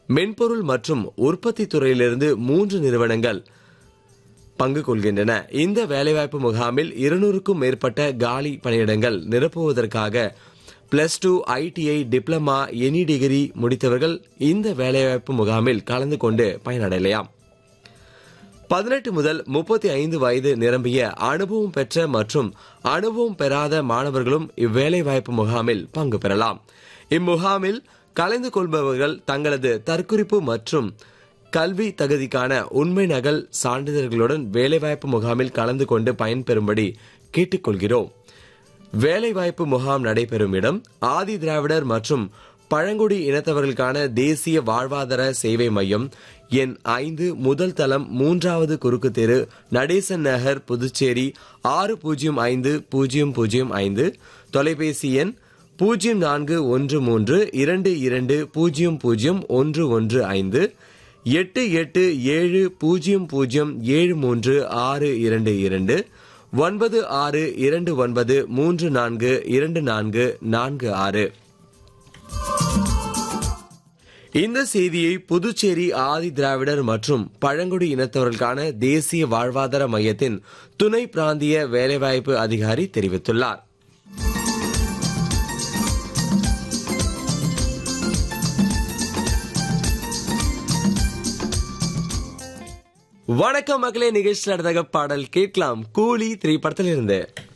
மென்பொருள் மற்றும் உற்பத்தி துறையிலிருந்து மூன்று நிறுவனங்கள் பங்கு கொள்கின்றன இந்த வேலைவாய்ப்பு முகாமில் இருநூறுக்கும் மேற்பட்ட காலி பணியிடங்கள் நிரப்புவதற்காக plus two ITI diploma any degree முடித்தவர்கள் இந்த வேலைவாய்ப்பு முகாமில் கலந்து கொண்டு பயனடையலாம் பதினெட்டு முதல் முப்பத்தி ஐந்து வயது நிரம்பிய அனுபவம் பெற்ற மற்றும் அனுபவம் பெறாத மாணவர்களும் இவ்வேலைவாய்ப்பு முகாமில் பங்கு பெறலாம் இம்முகாமில் கலந்து கொள்பவர்கள் தங்களது தற்குறிப்பு மற்றும் கல்வி தகுதிக்கான உண்மை நகல் சான்றிதழ்களுடன் வேலைவாய்ப்பு முகாமில் கலந்து கொண்டு பயன்பெறும்படி கேட்டுக்கொள்கிறோம் வேலைவாய்ப்பு முகாம் நடைபெறும் இடம் ஆதி திராவிடர் மற்றும் பழங்குடி இனத்தவர்களுக்கான தேசிய வாழ்வாதார சேவை மையம் எண் ஐந்து முதல் தளம் மூன்றாவது குறுக்கு தெரு நடேசன் நகர் புதுச்சேரி ஆறு பூஜ்ஜியம் ஐந்து பூஜ்ஜியம் பூஜ்ஜியம் ஐந்து தொலைபேசி எண் பூஜ்ஜியம் நான்கு ஒன்று மூன்று இரண்டு இரண்டு பூஜ்ஜியம் பூஜ்ஜியம் ஒன்று ஒன்று ஐந்து எட்டு எட்டு ஏழு பூஜ்ஜியம் பூஜ்ஜியம் ஏழு மூன்று ஆறு இரண்டு இரண்டு ஒன்பது ஆறு இரண்டு ஒன்பது மூன்று நான்கு இரண்டு நான்கு நான்கு ஆறு இந்த செய்தியை புதுச்சேரி ஆதி திராவிடர் மற்றும் பழங்குடி இனத்தவர்களுக்கான தேசிய வாழ்வாதார மையத்தின் துணை பிராந்திய வேலைவாய்ப்பு அதிகாரி தெரிவித்துள்ளார் வணக்கம் மக்களே நிகழ்ச்சியில் அடுத்த பாடல் கேட்கலாம் கூலி திரைப்படத்தில் இருந்து